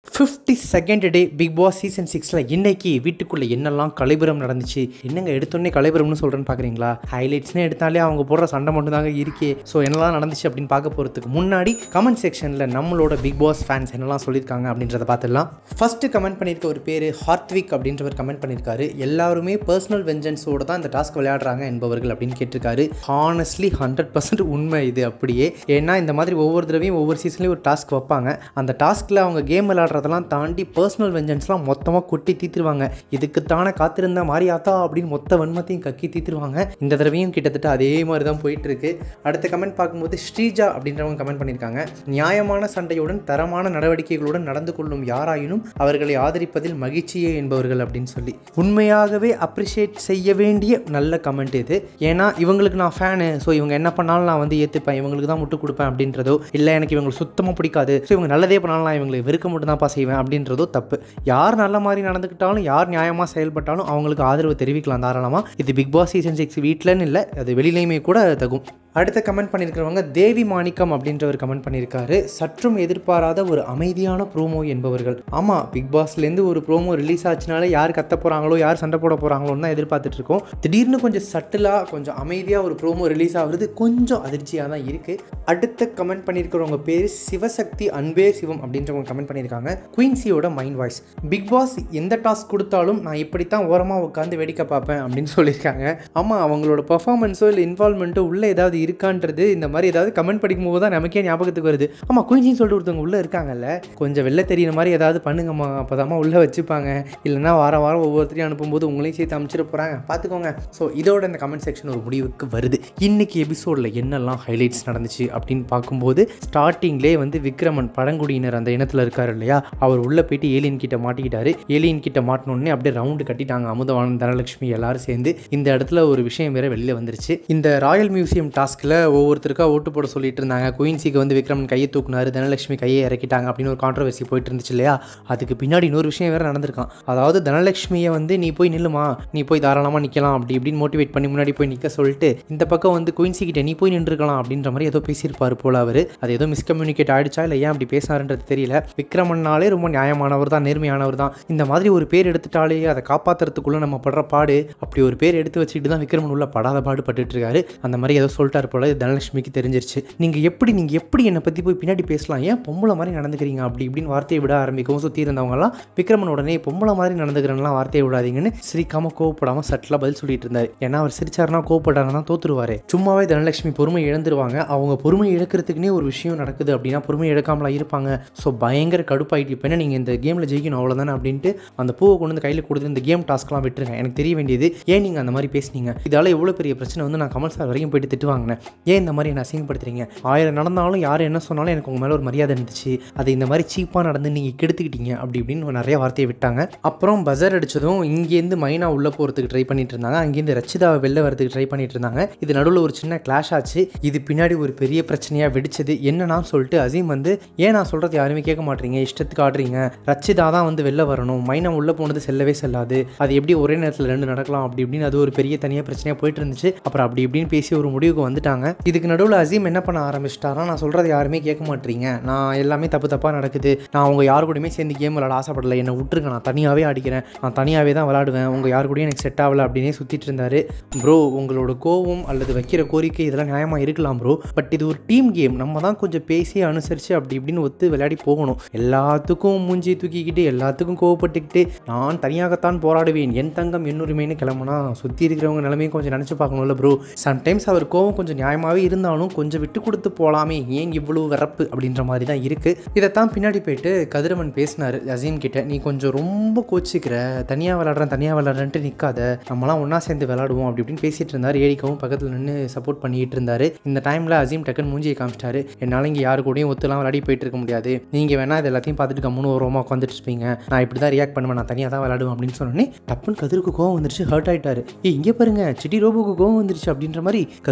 fifty second day Bigg Boss season சிக்ஸில் இன்னைக்கு வீட்டுக்குள்ளே என்னெல்லாம் கலைபுரம் நடந்துச்சு என்னங்க எடுத்தோடனே கலைபுரம்னு சொல்கிறேன்னு பார்க்குறீங்களா ஹைலைட்ஸ்னு எடுத்தாலே அவங்க போடுற சண்டை மட்டும் தாங்க இருக்கே ஸோ என்னெல்லாம் நடந்துச்சு அப்படின்னு பார்க்க போகிறதுக்கு முன்னாடி கமெண்ட் செக்ஷனில் நம்மளோட பிக் பாஸ் ஃபேன்ஸ் என்னெல்லாம் சொல்லியிருக்காங்க அப்படின்றத பார்த்துடலாம் ஃபஸ்ட்டு கமெண்ட் பண்ணியிருக்க ஒரு பேர் ஹார்ட்விக் அப்படின்றவர் கமெண்ட் பண்ணியிருக்காரு எல்லாருமே பர்சனல் வெஞ்சன்ஸோட தான் இந்த டாஸ்க் விளையாடுறாங்க என்பவர்கள் அப்படின்னு கேட்டிருக்காரு ஹானஸ்ட்லி ஹண்ட்ரட் பர்சன்ட் உண்மை இது அப்படியே ஏன்னா இந்த மாதிரி ஒவ்வொரு தடவையும் ஒவ்வொரு சீசன்லேயும் ஒரு டாஸ்க் வைப்பாங்க அந்த டாஸ்கில் அவங்க கேம் விளையாடுறதெல்லாம் தாண்டி பர்சனல் வெஞ்சன்ஸ்லாம் மொத்தமாக கொட்டி தீத்துருவாங்க இதுக்குத்தானே காத்திருந்த மாரியாத்தா அப்படின்னு மொத்த வன்மத்தையும் கக்கி தீத்துருவாங்க இந்த தடவையும் கிட்டத்தட்ட அதே மாதிரி தான் போயிட்டு இருக்கு அடுத்த கமெண்ட் பார்க்கும்போது ஸ்ரீஜா அப்படின்றவங்க கமெண்ட் பண்ணியிருக்காங்க நியாயமான சண்டையுடன் தரமான நடவடிக்கைகளுடன் நடந்து கொள்ளும் யாராயினும் அவர்களை ஆதரிப்பதில் மகிழ்ச்சியே என்பவர்கள் அப்படின்னு சொல்லி உண்மையாகவே அப்ரிஷியேட் செய்ய வேண்டிய நல்ல கமெண்ட் இது ஏன்னா இவங்களுக்கு நான் ஃபேனு ஸோ இவங்க என்ன பண்ணாலும் நான் வந்து ஏற்றுப்பேன் இவங்களுக்கு தான் முட்டு கொடுப்பேன் அப்படின்றதோ இல்லை எனக்கு இவங்களுக்கு சுத்தமாக பிடிக்காது ஸோ இவங்க நல்லதே பண்ணாலும் நான் இவங்களை வெறுக்க மட்டும் தான்ப்பா செய்வேன் அப்படின்றதோ தப்பு யார் நல்ல மாதிரி நடந்துக்கிட்டாலும் யார் நியாயமாக செயல்பட்டாலும் அவங்களுக்கு ஆதரவு தெரிவிக்கலாம் தாராளமாக இது பிக் பாஸ் சீசன் சிக்ஸ் வீட்டிலன்னு இல்லை அது வெளியிலையுமே கூட தகும் அடுத்த கமெண்ட் பண்ணியிருக்கிறவங்க தேவி மாணிக்கம் அப்படின்றவர் கமெண்ட் பண்ணியிருக்காரு சற்றும் எதிர்பாராத ஒரு அமைதியான ப்ரோமோ என்பவர்கள் ஆமாம் பிக் பாஸ்லேருந்து ஒரு ப்ரோமோ ரிலீஸ் ஆச்சுனாலே யார் கத்த போகிறாங்களோ யார் சண்டை போட போகிறாங்களோன்னு தான் எதிர்பார்த்துட்டு இருக்கோம் திடீர்னு கொஞ்சம் சட்டிலாக கொஞ்சம் அமைதியாக ஒரு ப்ரோமோ ரிலீஸ் ஆகுறது கொஞ்சம் அதிர்ச்சியாக தான் இருக்குது அடுத்த கமெண்ட் பண்ணியிருக்கிறவங்க பேர் சிவசக்தி அன்பே சிவம் அப்படின்றவங்க கமெண்ட் பண்ணியிருக்காங்க குயின்சியோட மைண்ட் வாய்ஸ் பிக் பாஸ் எந்த டாஸ்க் கொடுத்தாலும் நான் இப்படித்தான் ஓரமாக உட்காந்து வேடிக்கை பார்ப்பேன் அப்படின்னு சொல்லியிருக்காங்க ஆமாம் அவங்களோட பர்ஃபார்மன்ஸோ இல்லை இன்வால்மெண்ட்டோ உள்ளே ஏதாவது இருக்கான்றது இந்த மாதிரி ஏதாவது கமெண்ட் படிக்கும்போது தான் நமக்கே ஞாபகத்துக்கு வருது ஆமாம் குயின்சின்னு சொல்லிட்டு ஒருத்தவங்க உள்ளே இருக்காங்கல்ல கொஞ்சம் வெளில தெரியுற மாதிரி ஏதாவது பண்ணுங்கம்மா அப்போ உள்ளே வச்சுப்பாங்க இல்லைன்னா வாரம் வாரம் ஒவ்வொருத்தரையும் அனுப்பும்போது உங்களையும் சேர்த்து அமைச்சிட போகிறாங்க பார்த்துக்கோங்க ஸோ இதோட இந்த கமெண்ட் செக்ஷன் ஒரு முடிவுக்கு வருது இன்னைக்கு எபிசோடில் என்னெல்லாம் ஹைலைட்ஸ் நடந்துச்சு அப்படின்னு பார்க்கும்போது ஸ்டார்டிங்லேயே வந்து விக்ரமன் பழங்குடியினர் அந்த இனத்தில் இருக்காரு இல்லையா அவர் உள்ளே போயிட்டு ஏலியன் கிட்ட மாட்டிக்கிட்டாரு ஏலியன் கிட்ட மாட்டினோடனே அப்படியே ரவுண்டு கட்டிட்டாங்க அமுதவானன் தனலட்சுமி எல்லாரும் சேர்ந்து இந்த இடத்துல ஒரு விஷயம் வேற வெளியில் வந்துருச்சு இந்த ராயல் மியூசியம் டாஸ்கில் ஒவ்வொருத்தருக்கா ஓட்டு போட சொல்லிட்டு இருந்தாங்க குயின்சிக்கு வந்து விக்ரமன் கையை தூக்குனாரு தனலட்சுமி கையை இறக்கிட்டாங்க அப்படின்னு ஒரு கான்ட்ரவர்சி போயிட்டு இருந்துச்சு இல்லையா அதுக்கு பின்னாடி இன்னொரு விஷயம் வேற நடந்திருக்கான் அதாவது தனலட்சுமியை வந்து நீ போய் நில்லுமா நீ போய் தாராளமாக நிற்கலாம் அப்படி இப்படின்னு மோட்டிவேட் பண்ணி முன்னாடி போய் நிற்க சொல்லிட்டு இந்த பக்கம் வந்து குயின்சி கிட்ட நீ போய் நின்றுக்கலாம் அப்படின்ற மாதிரி ஏதோ பேசியிருப்பார் போல அவர் அது ஏதோ மிஸ்கம்யூனிகேட் ஆயிடுச்சா இல்லை ஏன் அப்படி பேசினாருன்றது தெரியல விக்ரமன்னாலே ரொம்ப நியாயமானவர் தான் நேர்மையானவர் தான் இந்த மாதிரி ஒரு பேர் எடுத்துட்டாலே அதை காப்பாற்றுறதுக்குள்ளே நம்ம படுற பாடு அப்படி ஒரு பேர் எடுத்து வச்சுக்கிட்டு தான் விக்ரமன் உள்ள படாத பாடு பட்டுட்டு இருக்காரு அந்த மாதிரி ஏதோ சொல்லிட்டாரு போல இது தனலட்சுமிக்கு தெரிஞ்சிருச்சு நீங்கள் எப்படி நீங்கள் எப்படி என்னை பற்றி போய் பின்னாடி பேசலாம் ஏன் பொம்பளை மாதிரி நடந்துக்கிறீங்க அப்படி இப்படின்னு வார்த்தையை விட ஆரம்பிக்கவும் சுற்றி இருந்தவங்கலாம் விக்ரமன் உடனே பொம்பளை மாதிரி நடந்துக்கிறேன்லாம் வார்த்தையை விடாதீங்கன்னு சிரிக்காம கோவப்படாமல் சட்டிலாக பதில் சொல்லிட்டு இருந்தார் ஏன்னா அவர் சிரிச்சாருன்னா கோவப்பட்டாருன்னா தோத்துருவாரு சும்மாவே தனலட்சுமி பொறுமை இழந்துருவாங்க அவங்க பொறுமை இழக்கிறதுக்குனே ஒரு விஷயம் நடக்குது அப்படின்னா பொறுமை இழக்காமலாம் இருப்பாங்க ஸோ பயங்கர கடுப்பாயிட்டு இப்போ என்ன நீங்கள் இந்த கேமில் ஜெயிக்கணும் அவ்வளோதானே அப்படின்ட்டு அந்த பூவை கொண்டு வந்து கையில் கொடுத்து இந்த கேம் டாஸ்க்லாம் விட்டுருங்க எனக்கு தெரிய வேண்டியது ஏன் நீங்கள் அந்த மாதிரி பேசுனீங்க இதால் எவ்வளோ பெரிய பிரச்சனை வந்து நான் கமல் சார் வரைக்கும் போயிட்டு திட்டு வாங்கினேன் ஏன் இந்த மாதிரி என்ன அசிங்கப்படுத்துறீங்க ஆயிரம் நடந்தாலும் யார் என்ன சொன்னாலும் எனக்கு உங்கள் மேலே ஒரு மரியாதை இருந்துச்சு அது இந்த மாதிரி சீப்பாக நடந்து நீங்கள் கெடுத்துக்கிட்டீங்க அப்படி இப்படின்னு நிறைய வார்த்தையை விட்டாங்க அப்புறம் பஜர் அடிச்சதும் இங்கேருந்து மைனா உள்ளே போகிறதுக்கு ட்ரை பண்ணிட்டு இருந்தாங்க அங்கேருந்து ரச்சிதாவை வெளில வரதுக்கு ட்ரை பண்ணிட்டு இருந்தாங்க இது நடுவில் ஒரு சின்ன கிளாஷ் ஆச்சு இது பின்னாடி ஒரு பெரிய பிரச்சனையாக வெடிச்சது என்னன்னா சொல்லிட்டு அசீம் வந்து ஏன் நான் சொல்கிறது யாருமே கேட்க மாட்டீங்க இஷ்டத்துக்கு ஆடுறீங்க ரச்சிதா தான் வந்து வெளில வரணும் மைனா உள்ளே போனது செல்லவே செல்லாது அது எப்படி ஒரே நேரத்தில் ரெண்டு நடக்கலாம் அப்படி இப்படின்னு அது ஒரு பெரிய தனியாக பிரச்சனையாக போயிட்டு இருந்துச்சு அப்புறம் அப்படி இப்படின்னு பேசி ஒரு முடிவுக்கு வந்துட்டாங்க இதுக்கு நடுவில் அசீம் என்ன பண்ண ஆரம்பிச்சிட்டாரா நான் சொல்கிறது யாருமே கேட்க மாட்டீங்க நான் எல்லாமே தப்பு தப்பாக நடக்குது நான் அவங்க யார் கூடயுமே சேர்ந்து கேம் விளாட ஆசைப்படல என்னை விட்டுருங்க நான் தனியாகவே ஆடிக்கிறேன் நான் தனியாகவே தான் விளாடுவேன் உங்கள் யார் கூடயும் எனக்கு செட் ஆகல அப்படின்னே சுற்றிட்டு இருந்தாரு ப்ரோ உங்களோட கோவம் அல்லது வைக்கிற கோரிக்கை இதெல்லாம் நியாயமாக இருக்கலாம் ப்ரோ பட் இது ஒரு டீம் கேம் நம்ம தான் கொஞ்சம் பேசி அனுசரித்து அப்படி இப்படின்னு ஒத்து விளையாடி போகணும் எல்லாத்துக்கும் மூஞ்சி தூக்கிக்கிட்டு எல்லாத்துக்கும் கோவப்பட்டுக்கிட்டு நான் தனியாகத்தான் போராடுவேன் என் தங்கம் என்னுரிமைன்னு கிளம்புனா சுற்றி இருக்கிறவங்க நிலைமையும் கொஞ்சம் நினச்சி பார்க்கணும்ல ப்ரோ சம்டைம்ஸ் அவர் கோவம் கொஞ்சம் நியாயமாகவே இருந்தாலும் கொஞ்சம் விட்டு கொடுத்து போகலாமே ஏன் இவ்வளோ வரப்பு அப்படின்ற மாதிரி தான் இருக்குது இதைத்தான் பின்னாடி போயிட்டு கதிரவன் பேசினார் அசீம் கிட்ட நீ கொஞ்சம் ரொம்ப கோச்சிக்கிற தனியாக விளாட்றேன் தனியாக விளாட்றேன்ட்டு நிற்காத நம்மலாம் ஒன்றா சேர்ந்து விளாடுவோம் அப்படி இப்படின்னு பேசிட்டு இருந்தார் ஏடிக்கவும் பக்கத்தில் நின்று சப்போர்ட் பண்ணிட்டு இருந்தார் இந்த டைமில் அசீம் டக்குன்னு மூஞ்சியை காமிச்சிட்டாரு என்னால் இங்கே யாரு கூடயும் ஒத்துலாம் விளையாடி போயிட்டு இருக்க முடியாது நீங்கள் வேணால் இது எல்லாத்தையும் பார்த்துட்டு கம்முன்னு ஓரமாக உட்காந்துட்டு இருப்பீங்க நான் இப்படி தான் ரியாக்ட் பண்ணுவேன் நான் தனியாக தான் விளாடுவேன் அப்படின்னு சொன்னோன்னே டப்புன்னு கதிருக்கு கோவம் வந்துருச்சு ஹர்ட் ஆயிட்டாரு ஏய் இங்கே பாருங்க சிட்டி ரோபோக்கு கோவம் வந்துருச்சு அப்படின்ற மாதிரி கதிரவன் ப்ரோ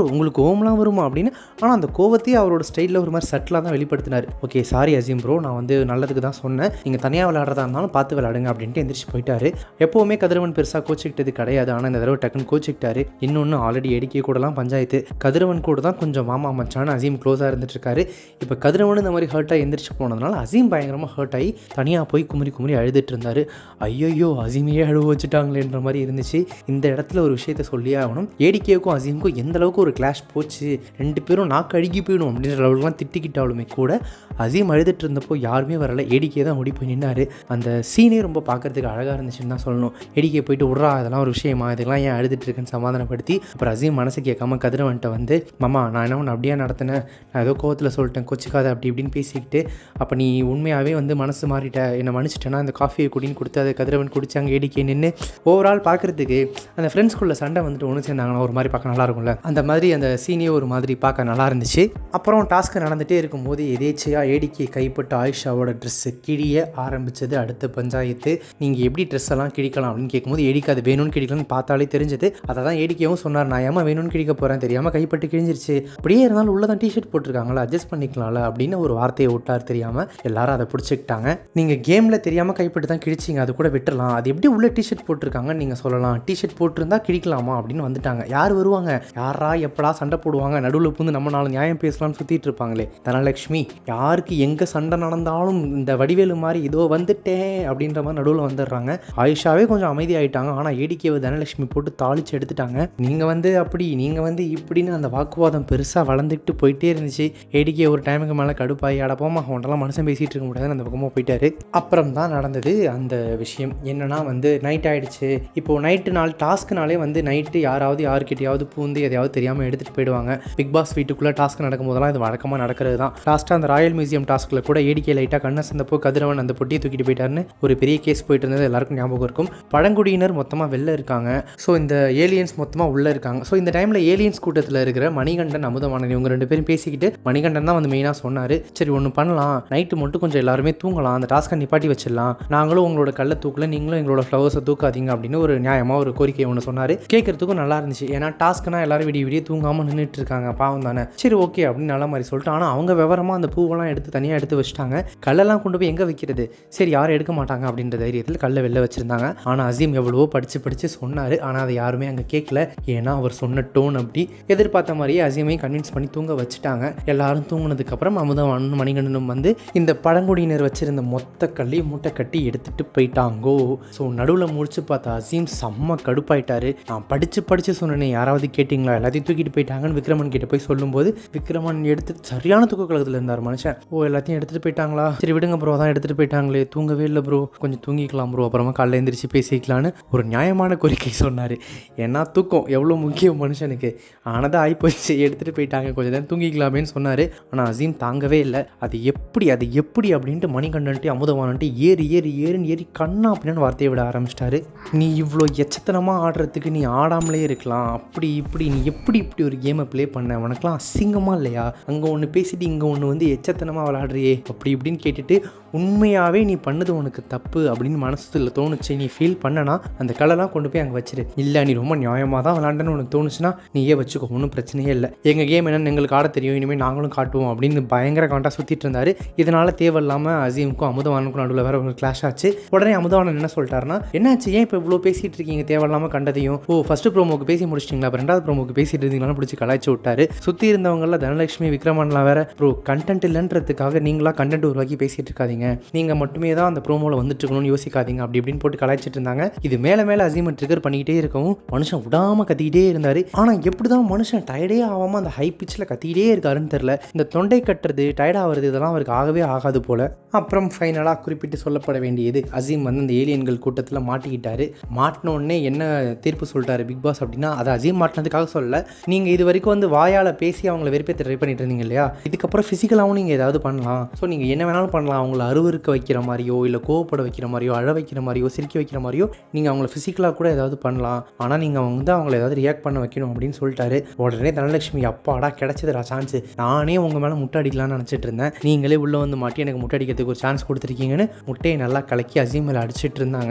உங்களுக்கு கோவம்லாம் வருமா அப்படின்னு ஆனால் அந்த கோவத்தையே அவரோட ஸ்டைலில் ஒரு மாதிரி சட்டிலாக தான் வெளிப்படுத்தினார் ஓகே சாரி அசீம் ப்ரோ நான் வந்து நல்லதுக்கு தான் சொன்னேன் நீங்கள் தனியாக விளையாடுறதா இருந்தாலும் பார்த்து விளையாடுங்க அப்படின்ட்டு எந்திரிச்சு போயிட்டாரு எப்போவுமே கதிரவன் பெருசாக கோச்சிக்கிட்டது கிடையாது ஆனால் இந்த தடவை டக்குன்னு கோச்சிக்கிட்டாரு இன்னொன்று ஆல்ரெடி ஏடிக்கே கூடலாம் பஞ்சாயத்து கதிரவன் கூட தான் கொஞ்சம் மாமா மச்சான் அசீம் க்ளோஸாக இருந்துட்டு இருக்காரு இப்போ கதிரவன் இந்த மாதிரி ஹர்ட்டாக எந்திரிச்சு போனதுனால அசீம் பயங்கரமாக ஹர்ட் ஆகி தனியாக போய் குமரி குமரி அழுதுட்டு இருந்தார் ஐயோ அசீமையே அழுவ வச்சுட்டாங்களேன்ற மாதிரி இருந்துச்சு இந்த இடத்துல ஒரு விஷயத்த சொல்லியே ஆகணும் ஏடிகேவுக்கும் அசீமுக்கும் எந்த அளவுக்கு ஒரு கிளாஷ் போச்சு ரெண்டு பேரும் நாக்கு அழுகி போயிடும் அப்படின்ற அளவுக்குலாம் திட்டிக்கிட்டாலுமே கூட அசீம் அழுதுட்டு இருந்தப்போ யாருமே வரல ஏடிகே தான் ஓடி போய் நின்னாரு அந்த சீனே ரொம்ப பார்க்கறதுக்கு அழகாக இருந்துச்சுன்னு தான் சொல்லணும் ஏடிகே போயிட்டு விட்றா அதெல்லாம் ஒரு விஷயமா இதெல்லாம் ஏன் அழுதுட்டு இருக்கேன்னு சமாதானப்படுத்தி அப்புறம் அசீம் மனசு கேட்காம கதிரவன்ட்ட வந்து மாமா நான் என்ன ஒன்று அப்படியே நடத்தினேன் நான் ஏதோ கோவத்தில் சொல்லிட்டேன் கொச்சிக்காத அப்படி இப்படின்னு பேசிக்கிட்டு அப்போ நீ உண்மையாகவே வந்து மனசு மாறிட்ட என்னை மன்னிச்சிட்டேன்னா அந்த காஃபியை குடின்னு கொடுத்து அதை கதிரவன் குடிச்சாங்க ஏடிக்கே நின்று ஓவரால் பார்க்குறதுக்கு அந்த ஃப்ரெண்ட்ஸ்குள்ளே சண்டை வந்துட்டு ஒன்று சேர்ந்தாங்கன்னா ஒரு மாதிரி பார்க்க நல்லா இருக்கும்ல அந்த மாதிரி அந்த சீனியர் ஒரு மாதிரி பார்க்க நல்லா இருந்துச்சு அப்புறம் டாஸ்க் நடந்துகிட்டே இருக்கும்போது எதேச்சையாக ஏடிக்கை கைப்பட்ட ஆயிஷாவோட ட்ரெஸ்ஸு கிழிய ஆரம்பிச்சது அடுத்த பஞ்சாயத்து நீங்கள் எப்படி ட்ரெஸ் எல்லாம் கிழிக்கலாம் அப்படின்னு கேட்கும்போது ஏடிக்கு அது வேணும்னு கிழிக்கலாம்னு பார்த்தாலே தெரிஞ்சது அதை தான் ஏடிக்கையும் சொன்னார் நான் ஏமா வேணும்னு கிழிக்க போகிறேன் தெரியாமல் கைப்பட்டு கிழிஞ்சிருச்சு அப்படியே இருந்தாலும் உள்ள தான் டிஷர்ட் போட்டிருக்காங்களா அட்ஜஸ்ட் பண்ணிக்கலாம்ல அப்படின்னு ஒரு வார்த்தையை விட்டார் தெரியாமல் எல்லாரும் அதை பிடிச்சிக்கிட்டாங்க நீங்கள் கேமில் தெரியாமல் கைப்பட்டு தான் கிழிச்சிங்க அது கூட விட்டுறலாம் அது எப்படி உள்ள டிஷர்ட் போட்டிருக்காங்கன்னு நீங்கள் சொல்லலாம் டிஷர்ட் போட்டிருந்தா கிழிக்கலாமா அப்படின்னு வந்துட்டாங்க யார் வருவாங்க யாரா எப்படா சண்டை போடுவாங்க நடுவில் புந்து நம்ம நாலு நியாயம் பேசலாம்னு சுற்றிட்டு இருப்பாங்களே தனலட்சுமி யாருக்கு எங்கே சண்டை நடந்தாலும் இந்த வடிவேலு மாதிரி இதோ வந்துட்டேன் அப்படின்ற மாதிரி நடுவில் வந்துடுறாங்க ஆயிஷாவே கொஞ்சம் அமைதியாயிட்டாங்க ஆனால் ஏடிக்கேவை தனலட்சுமி போட்டு தாளிச்சு எடுத்துட்டாங்க நீங்கள் வந்து அப்படி நீங்கள் வந்து இப்படின்னு அந்த வாக்குவாதம் பெருசாக வளர்ந்துட்டு போயிட்டே இருந்துச்சு ஏடிக்கே ஒரு டைமுக்கு மேலே கடுப்பாகி அடப்போமா அவன்டெல்லாம் மனுஷன் பேசிகிட்டு இருக்க முடியாதுன்னு அந்த பக்கமாக போயிட்டாரு அப்புறம் தான் நடந்தது அந்த விஷயம் என்னன்னா வந்து நைட் ஆயிடுச்சு இப்போது நைட்டு நாள் டாஸ்க்குனாலே வந்து நைட்டு யாராவது யாருக்கிட்டையாவது பூந்து எதையாவது தெரியாமல் எடுத்துகிட்டு போயிடுவாங்க பிக் பாஸ் வீட்டுக்குள்ளே டாஸ்க் நடக்கும் போதெல்லாம் இது வழக்கமாக நடக்கிறது தான் லாஸ்ட்டாக அந்த ராயல் மியூசியம் டாஸ்க்கில் கூட ஏடிக்கே லைட்டாக கண்ணை சந்தப்போ கதிரவன் அந்த பொட்டியை தூக்கிட்டு போயிட்டாருன்னு ஒரு பெரிய கேஸ் போயிட்டு இருந்தது எல்லாருக்கும் ஞாபகம் இருக்கும் பழங்குடியினர் மொத்தமாக வெளில இருக்காங்க ஸோ இந்த ஏலியன்ஸ் மொத்தமாக உள்ளே இருக்காங்க ஸோ இந்த டைமில் ஏலியன்ஸ் கூட்டத்தில் இருக்கிற மணிகண்டன் அமுதவாணன் இவங்க ரெண்டு பேரும் பேசிக்கிட்டு மணிகண்டன் தான் வந்து மெயினாக சொன்னார் சரி ஒன்று பண்ணலாம் நைட்டு மட்டும் கொஞ்சம் எல்லாருமே தூங்கலாம் அந்த டாஸ்க்கை நிப்பாட்டி வச்சிடலாம் நாங்களும் உங்களோட கல்லை தூக்கல நீங்களும் எங்களோட ஃப்ளவர்ஸை தூக்காதீங்க அப்படின்னு ஒரு நியாயமாக ஒரு கோரிக்கை ஒன்று சொன்னார் கேட்கறதுக்கும் நல்லா இருந்துச்சு ஏன்னா டாஸ்க்னா எல்லாரும் விடிய விடிய தூங்காமல் நின்றுட்டு இருக்காங்க பாவம் தானே சரி ஓகே அப்படின்னு நல்ல மாதிரி சொல்லிட்டு ஆனால் அவங்க விவரமாக அந்த பூவெல்லாம் எடுத்து தனியாக எடுத்து வச்சுட்டாங்க கல்லெல்லாம் கொண்டு போய் எங்கே வைக்கிறது சரி யாரும் எடுக்க மாட்டாங்க அப்படின்ற தைரியத்தில் கல்லை வெளில வச்சுருந்தாங்க ஆனால் அசீம் எவ்வளவோ படித்து படித்து சொன்னார் ஆனால் அதை யாருமே அங்கே கேட்கல ஏன்னா அவர் சொன்ன டோன் அப்படி எதிர்பார்த்த மாதிரியே அசீமையும் கன்வின்ஸ் பண்ணி தூங்க வச்சுட்டாங்க எல்லாரும் தூங்கினதுக்கப்புறம் அமுதவானும் மணிகண்டனும் வந்து இந்த பழங்குடியினர் வச்சிருந்த மொத்த கல்லையும் மூட்டை கட்டி எடுத்துட்டு போயிட்டாங்கோ ஸோ நடுவில் முடிச்சு பார்த்த அசீம் செம்ம கடுப்பாயிட்டாரு நான் படித்து படித்து சொன்னேனே யாராவது கேட்டிங்களா எல்லாத்தையும் தூக்கிட்டு போயிட்டாங்கன்னு விக்ரமன் கிட்ட போய் சொல்லும்போது விக்ரமன் எடுத்து சரியான தூக்க கழகத்தில் இருந்தார் மனுஷன் ஓ எல்லாத்தையும் எடுத்துகிட்டு போயிட்டாங்களா சரி விடுங்க ப்ரோ அதான் எடுத்துகிட்டு போயிட்டாங்களே தூங்கவே இல்லை ப்ரோ கொஞ்சம் தூங்கிக்கலாம் ப்ரோ அப்புறமா காலைல எந்திரிச்சு பேசிக்கலான்னு ஒரு நியாயமான கோரிக்கை சொன்னார் ஏன்னா தூக்கம் எவ்வளோ முக்கியம் மனுஷனுக்கு ஆனதாக ஆகிப்போச்சு எடுத்துகிட்டு போயிட்டாங்க கொஞ்சம் நேரம் தூங்கிக்கலாமேன்னு சொன்னார் ஆனால் அசீம் தாங்கவே இல்லை அது எப்படி அது எப்படி அப்படின்ட்டு மணிகண்டன்ட்டு அமுதவானன்ட்டு ஏறி ஏறி ஏறின்னு ஏறி கண்ணா அப்படின்னு வார்த்தையை விட ஆரம்பிச்சிட்டாரு நீ இவ்வளோ எச்சத்தனமாக ஆடுறதுக்கு நீ ஆடாமலே இருக்கலாம் அப்படி இப்படி நீ எப்படி இப்படி ஒரு கேமை ப்ளே பண்ண உனக்குலாம் அசிங்கமாக இல்லையா அங்கே ஒன்று பேசிட்டு இங்கே ஒன்று வந்து எச்சத்தனமாக விளாடுறியே அப்படி இப்படின்னு கேட்டுட்டு உண்மையாகவே நீ பண்ணது உனக்கு தப்பு அப்படின்னு மனசுல தோணுச்சு நீ ஃபீல் பண்ணனா அந்த கலெல்லாம் கொண்டு போய் அங்கே வச்சிரு இல்லை நீ ரொம்ப நியாயமாக தான் விளாண்டன்னு உனக்கு தோணுச்சுன்னா நீயே வச்சுக்கோ ஒன்றும் பிரச்சனையே இல்லை எங்கள் கேம் என்னன்னு எங்களுக்கு ஆட தெரியும் இனிமேல் நாங்களும் காட்டுவோம் அப்படின்னு பயங்கர காண்டா சுற்றிட்டு இருந்தாரு இதனால தேவையில்லாமல் அசீமுக்கும் அமுதவானுக்கும் நடுவில் வேற ஒரு கிளாஷ் ஆச்சு உடனே அமுதவானன் என்ன சொல்லிட்டாருன்னா என்னாச்சு ஏன் இப்போ இவ்வளோ பேசிட்டு இருக்கீங்க தேவையில்லாமல் கண்டதையும் ஓ ஃபர்ஸ்ட் ப்ரோமோக்கு பேசி முடிச்சிட்டிங்களா அப்போ ரெண்டாவது ப்ரோமோக்கு பேசிட்டு இருந்தீங்களான்னு பிடிச்சி கலாய்ச்சி விட்டாரு சுற்றி இருந்தவங்கள தனலட்சுமி விக்ரமன்லாம் வேற ப்ரோ கண்டென்ட் இல்லைன்றதுக்காக நீங்களா கண்டென்ட் உருவாக்கி பேசிட்டு இருக்காதீங்க நீங்கள் மட்டுமே தான் அந்த ப்ரோமோவில் வந்துட்டு இருக்கணும்னு யோசிக்காதீங்க அப்படி இப்படின்னு போட்டு கலாய்ச்சிட்டு இருந்தாங்க இது மேலே மேலே அசீமை ட்ரிகர் பண்ணிக்கிட்டே இருக்கவும் மனுஷன் விடாமல் கத்திக்கிட்டே இருந்தார் ஆனால் எப்படி தான் மனுஷன் டயர்டே ஆகாமல் அந்த ஹை பிச்சில் கத்திக்கிட்டே இருக்காருன்னு தெரில இந்த தொண்டை கட்டுறது டயர்ட் ஆகிறது இதெல்லாம் அவருக்கு ஆகவே ஆகாது போல அப்புறம் ஃபைனலாக குறிப்பிட்டு சொல்லப்பட வேண்டியது அசீம் வந்து அந்த ஏலியன்கள் கூட்டத்தில் மாட்டிக்கிட்டாரு மாட்டின உடனே என்ன தீர்ப்பு சொல்லிட்டாரு பிக் பாஸ் அப்படின்னா அதை அசீம் மாட்டினதுக்காக சொல்லல நீங்கள் இது வரைக்கும் வந்து வாயால் பேசி அவங்கள வெறுப்பேற்ற ட்ரை பண்ணிட்டு இருந்தீங்க இல்லையா இதுக்கப்புறம் ஃபிசிக்கலாகவும் நீங்கள் ஏதாவது பண்ணலாம் ஸோ நீங்கள் என்ன வேணாலும் பண்ணலாம் அவங்கள அருவருக்க வைக்கிற மாதிரியோ இல்லை கோவப்பட வைக்கிற மாதிரியோ அழ வைக்கிற மாதிரியோ சிரிக்க வைக்கிற மாதிரியோ நீங்கள் அவங்கள ஃபிசிக்கலாக கூட ஏதாவது பண்ணலாம் ஆனால் நீங்கள் வந்து அவங்கள ஏதாவது ரியாக்ட் பண்ண வைக்கணும் அப்படின்னு சொல்லிட்டாரு உடனே தனலட்சுமி அப்பாடா கிடைச்சதுடா சான்ஸ் நானே உங்கள் மேலே முட்டை அடிக்கலாம்னு நினச்சிட்டு இருந்தேன் நீங்களே உள்ளே வந்து மாட்டி எனக்கு முட்டை அடிக்கிறதுக்கு ஒரு சான்ஸ் கொடுத்துருக்கீங்கன்னு முட்டையை நல்லா கலக்கி அசீம் மேலே அடிச்சிட்டு இருந்தாங்க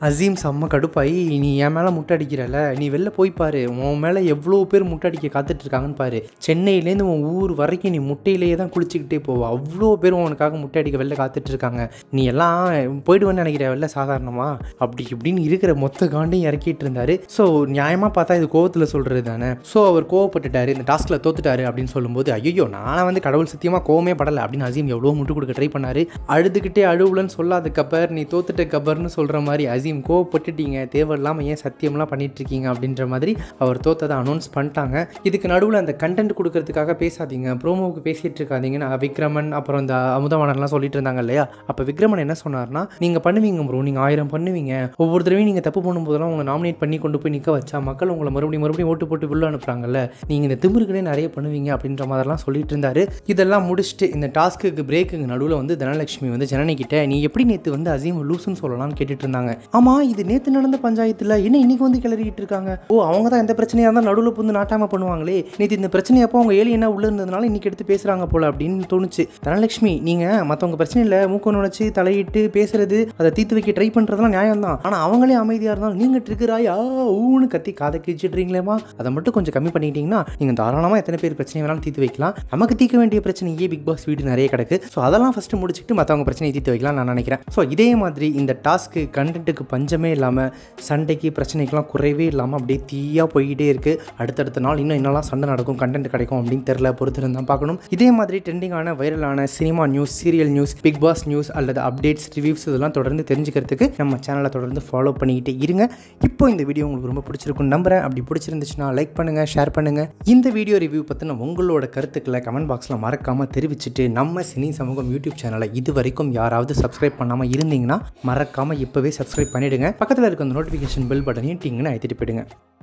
அசீம் செம்ம கடுப்பாயி நீ என் மேலே முட்டை அடிக்கிறல நீ வெளில போய் பாரு உன் மேலே எவ்வளோ பேர் முட்டை அடிக்க காத்துட்டு இருக்காங்கன்னு பாரு சென்னையிலேருந்து உன் ஊர் வரைக்கும் நீ முட்டையிலேயே தான் குளிச்சுக்கிட்டே போவா அவ்வளோ பேர் உனக்காக முட்டை அடிக்க வெளில காத்துட்டு இருக்காங்க நீ எல்லாம் போயிடுவேன்னு நினைக்கிற வெளில சாதாரணமா அப்படி இப்படின்னு இருக்கிற மொத்த காண்டையும் இறக்கிட்டு இருந்தாரு ஸோ நியாயமாக பார்த்தா இது கோவத்தில் சொல்கிறது தானே ஸோ அவர் கோவப்பட்டுட்டாரு இந்த டாஸ்கில் தோத்துட்டாரு அப்படின்னு சொல்லும்போது ஐயோ நான் வந்து கடவுள் சத்தியமாக கோவமே படலை அப்படின்னு அசீம் எவ்வளோ முட்டு கொடுக்க ட்ரை பண்ணாரு அழுதுகிட்டே அழுவுலன்னு சொல்லாத கபர் நீ தோத்துட்ட கபர்னு சொல்கிற மாதிரி அசீம் கோவப்பட்டுட்டீங்க தேவையில்லாமல் ஏன் சத்தியம்லாம் பண்ணிட்டு இருக்கீங்க அப்படின்ற மாதிரி அவர் தோத்ததை அனௌன்ஸ் பண்ணிட்டாங்க இதுக்கு நடுவில் அந்த கண்டென்ட் கொடுக்கறதுக்காக பேசாதீங்க ப்ரோமோவுக்கு பேசிகிட்டு இருக்காதீங்க நான் விக்ரமன் அப்புறம் இந்த அமுதவாணன்லாம் சொல்லிட்டு இருந்தாங்க இல்லையா அப்போ விக்ரமன் என்ன சொன்னார்னா நீங்கள் பண்ணுவீங்க ப்ரோ நீங்கள் ஆயிரம் பண்ணுவீங்க ஒவ்வொரு தடவையும் நீங்கள் தப்பு பண்ணும்போதெல்லாம் உங்களை நாமினேட் பண்ணி கொண்டு போய் நிற்க வச்சா மக்கள் உங்களை மறுபடியும் மறுபடியும் ஓட்டு போட்டு உள்ள அனுப்புறாங்கல்ல நீங்கள் இந்த திமிருக்குனே நிறைய பண்ணுவீங்க அப்படின்ற மாதிரிலாம் சொல்லிட்டு இருந்தாரு இதெல்லாம் முடிச்சுட்டு இந்த டாஸ்க்கு பிரேக்குக்கு நடுவில் வந்து தனலட்சுமி வந்து ஜனனி கிட்ட நீ எப்படி நேற்று வந்து அசீம் லூசுன்னு சொல்லலாம்னு கேட்டுட்டு இருந்தாங்க ஆமாம் இது நேற்று நடந்த பஞ்சாயத்தில் என்ன இன்னைக்கு வந்து கிளறிக்கிட்டு இருக்காங்க ஓ அவங்க தான் எந்த பிரச்சனையாக இருந்தால் நடுவில் புந்து நாட்டாமல் பண்ணுவாங்களே நேற்று இந்த பிரச்சனையப்போ அவங்க ஏழி என்ன உள்ள இருந்ததுனால இன்னைக்கு எடுத்து பேசுகிறாங்க போல அப்படின்னு தோணுச்சு தனலட்சுமி நீங்கள் மற்றவங்க பிரச்சனையில் மூக்க நுழைச்சி தலையிட்டு பேசுறது அதை தீர்த்து வைக்க ட்ரை பண்ணுறதுலாம் நியாயம் தான் ஆனால் அவங்களே அமைதியாக இருந்தாலும் நீங்கள் ட்ரிகராய் ஆ ஊன்னு கத்தி காதை கிழிச்சிட்றீங்களேமா அதை மட்டும் கொஞ்சம் கம்மி பண்ணிக்கிட்டீங்கன்னா நீங்கள் தாராளமாக எத்தனை பேர் பிரச்சனை வேணாலும் தீர்த்து வைக்கலாம் நமக்கு தீர்க்க வேண்டிய பிரச்சனையே பிக் பாஸ் வீடு நிறைய கிடக்கு ஸோ அதெல்லாம் ஃபஸ்ட்டு முடிச்சுட்டு மற்றவங்க பிரச்சனையை தீர்த்து வைக்கலாம் நான் நினைக்கிறேன் ஸோ இதே மாதிரி இந்த டாஸ்க்கு கண்டென்ட்டுக்கு பஞ்சமே இல்லாமல் சண்டைக்கு பிரச்சனைக்கெல்லாம் குறைவே இல்லாமல் அப்படியே தீயாக போய்கிட்டே இருக்குது அடுத்தடுத்த நாள் இன்னும் என்னெல்லாம் சண்டை நடக்கும் கண்டென்ட் கிடைக்கும் அப்படின்னு தெரில பொறுத்து தான் பார்க்கணும் இதே மாதிரி ட்ரெண்டிங்கான வைரலான cinema news serial news Bigg Boss news அல்லது அப்டேட்ஸ் ரிவ்யூஸ் இதெல்லாம் தொடர்ந்து தெரிஞ்சுக்கிறதுக்கு நம்ம சேனலை தொடர்ந்து ஃபாலோ பண்ணிக்கிட்டே இருங்க இப்போ இந்த வீடியோ உங்களுக்கு ரொம்ப பிடிச்சிருக்கும் நம்புறேன் அப்படி பிடிச்சிருந்துச்சுன்னா லைக் பண்ணுங்கள் ஷேர் பண்ணுங்கள் இந்த வீடியோ ரிவ்யூ பற்றின உங்களோட கருத்துக்களை கமெண்ட் பாக்ஸில் மறக்காமல் தெரிவிச்சுட்டு நம்ம சினி சமூகம் யூடியூப் சேனலை இது வரைக்கும் யாராவது சப்ஸ்கிரைப் பண்ணாமல் இருந்தீங்கன்னா மறக்காமல் இப்போவே சப்ஸ்கிரைப் பண்ணிவிடுங்க பக்கத்தில் இருக்க அந்த நோட்டிஃபிகேஷன் பெல் பட்டனையும் டிங்குன்னு அழுத்திட்டு போயிடுங்க